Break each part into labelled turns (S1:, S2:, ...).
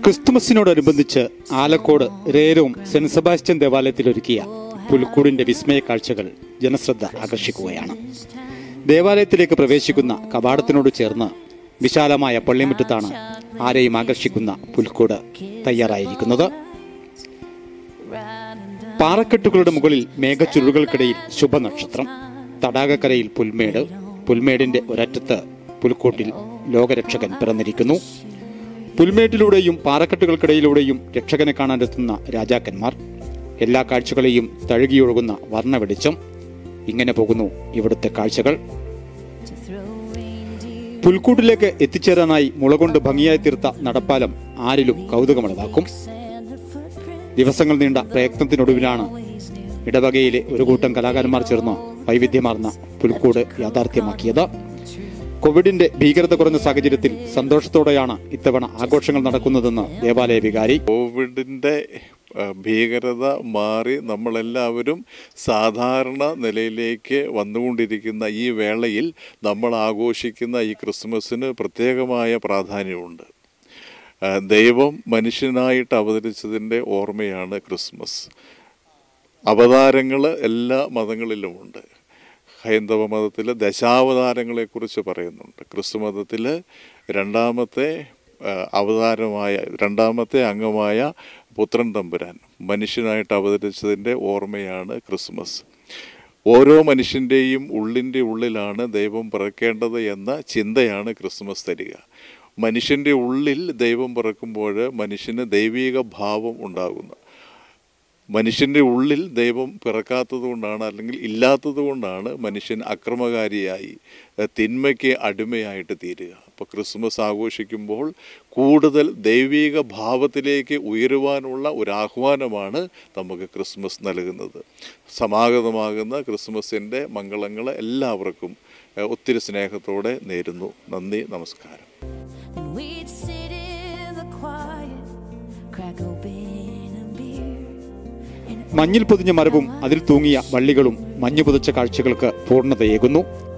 S1: ക്രിസ്തുമസിനോടനുബന്ധിച്ച് ആലക്കോട് രേരവും saint Sebastian ദേവാലയത്തിൽ ഒരുക്കിയ പുൽക്കൂടിന്റെ വിസ്മയ കാഴ്ചകൾ ജനശ്രദ്ധ ആകർഷിക്കുകയാണ് ദേവാലയത്തിലേക്ക് പ്രവേശിക്കുന്ന കവാടത്തിനോട് ചേർന്ന് വിശാലമായ പള്ളിമുറ്റത്താണ് ആരെയും ആകർഷിക്കുന്ന പുൽക്കൂട് തയ്യാറായിരിക്കുന്നത് പാറക്കെട്ടുകളുടെ മുകളിൽ മേഘച്ചുരുളുകൾക്കിടയിൽ ശുഭനക്ഷത്രം തടാകക്കരയിൽ പുൽമേട് പുൽമേടിന്റെ ഒരറ്റത്ത് പുൽക്കൂട്ടിൽ ലോകരക്ഷകൻ പിറന്നിരിക്കുന്നു പുൽമേട്ടിലൂടെയും പാറക്കെട്ടുകൾക്കിടയിലൂടെയും രക്ഷകനെ കാണാനെത്തുന്ന രാജാക്കന്മാർ എല്ലാ കാഴ്ചകളെയും തഴുകിയൊഴുകുന്ന വർണ്ണ വെളിച്ചം ഇങ്ങനെ പോകുന്നു ഇവിടുത്തെ കാഴ്ചകൾ പുൽക്കൂട്ടിലേക്ക് എത്തിച്ചേരാനായി മുളകൊണ്ട് ഭംഗിയായി തീർത്ത നടപ്പാലം ആരിലും കൗതുകമുളവാക്കും ദിവസങ്ങൾ നീണ്ട പ്രയത്നത്തിനൊടുവിലാണ് ഇടവകയിലെ ഒരു കൂട്ടം കലാകാരന്മാർ ചേർന്ന് വൈവിധ്യമാർന്ന പുൽക്കൂട് യാഥാർത്ഥ്യമാക്കിയത് കോവിഡിന്റെ ഭീകരത കുറഞ്ഞ സാഹചര്യത്തിൽ സന്തോഷത്തോടെയാണ് ഇത്തവണ ആഘോഷങ്ങൾ നടക്കുന്നതെന്ന് ദേവാലയ വികാരി
S2: കോവിഡിൻ്റെ ആ, ഭീകരത മാറി നമ്മളെല്ലാവരും സാധാരണ നിലയിലേക്ക് വന്നുകൊണ്ടിരിക്കുന്ന ഈ വേളയിൽ നമ്മൾ ആഘോഷിക്കുന്ന ഈ ക്രിസ്മസിന് പ്രത്യേകമായ പ്രാധാന്യമുണ്ട് ആ, ദൈവം മനുഷ്യനായിട്ട് അവതരിച്ചതിൻ്റെ ഓർമ്മയാണ് ക്രിസ്മസ് അവതാരങ്ങൾ എല്ലാ മതങ്ങളിലുമുണ്ട് ഹൈന്ദവ മതത്തിൽ ദശാവതാരങ്ങളെക്കുറിച്ച് പറയുന്നുണ്ട് ക്രിസ്തു മതത്തിൽ രണ്ടാമത്തെ ആ, അവതാരമായ രണ്ടാമത്തെ അംഗമായ പുത്രൻ തമ്പുരാൻ മനുഷ്യനായിട്ട് അവതരിച്ചതിൻ്റെ ഓർമ്മയാണ് ക്രിസ്മസ് ഓരോ മനുഷ്യൻ്റെയും ഉള്ളിൻ്റെ ഉള്ളിലാണ് ദൈവം പിറക്കേണ്ടത് എന്ന ചിന്തയാണ് ക്രിസ്മസ് തരിക മനുഷ്യൻ്റെ ഉള്ളിൽ ദൈവം പിറക്കുമ്പോൾ മനുഷ്യന് ദൈവിക ഭാവം ഉണ്ടാകുന്നു മനുഷ്യൻ്റെ ഉള്ളിൽ ദൈവം പിറക്കാത്തത് കൊണ്ടാണ് അല്ലെങ്കിൽ ഇല്ലാത്തത് കൊണ്ടാണ് മനുഷ്യൻ അക്രമകാരിയായി എഹ്, തിന്മയ്ക്ക് അടിമയായിട്ട് തീരുക അപ്പോൾ ക്രിസ്മസ് ആഘോഷിക്കുമ്പോൾ കൂടുതൽ ദൈവിക ഭാവത്തിലേക്ക് ഉയരുവാനുള്ള ഒരു ആഹ്വാനമാണ് നമുക്ക് ക്രിസ്മസ് നൽകുന്നത് സമാഗതമാകുന്ന ക്രിസ്മസിൻ്റെ മംഗളങ്ങൾ എല്ലാവർക്കും എഹ്, ഒത്തിരി സ്നേഹത്തോടെ നേരുന്നു നന്ദി നമസ്കാരം
S3: Then we'd sit in the quiet, crack open a beer. And
S1: മഞ്ഞിൽ പൊതിഞ്ഞ മരവും അതിൽ തൂങ്ങിയ വള്ളികളും മഞ്ഞു പുതച്ച കാഴ്ചകൾക്ക് പൂർണ്ണതയേകുന്നു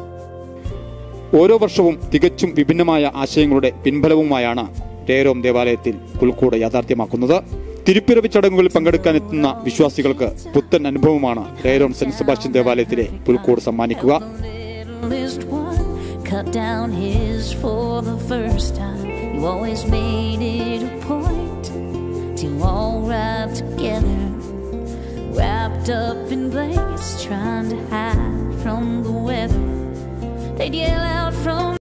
S1: ഓരോ വർഷവും തികച്ചും വിഭിന്നമായ ആശയങ്ങളുടെ പിൻബലവുമായാണ് രേരോം ദേവാലയത്തിൽ പുൽക്കൂട് യാഥാർത്ഥ്യമാക്കുന്നത് തിരുപ്പിറവി ചടങ്ങുകളിൽ പങ്കെടുക്കാനെത്തുന്ന വിശ്വാസികൾക്ക് പുത്തൻ അനുഭവമാണ് രേരോം സെന്റ് സെബാസ്റ്റ്യൻ ദേവാലയത്തിലെ പുൽക്കൂട് സമ്മാനിക്കുക
S3: littlest one cut down his for the first time. You always made it a point to all ride together, wrapped up in blankets, trying to hide from the weather. They'd yell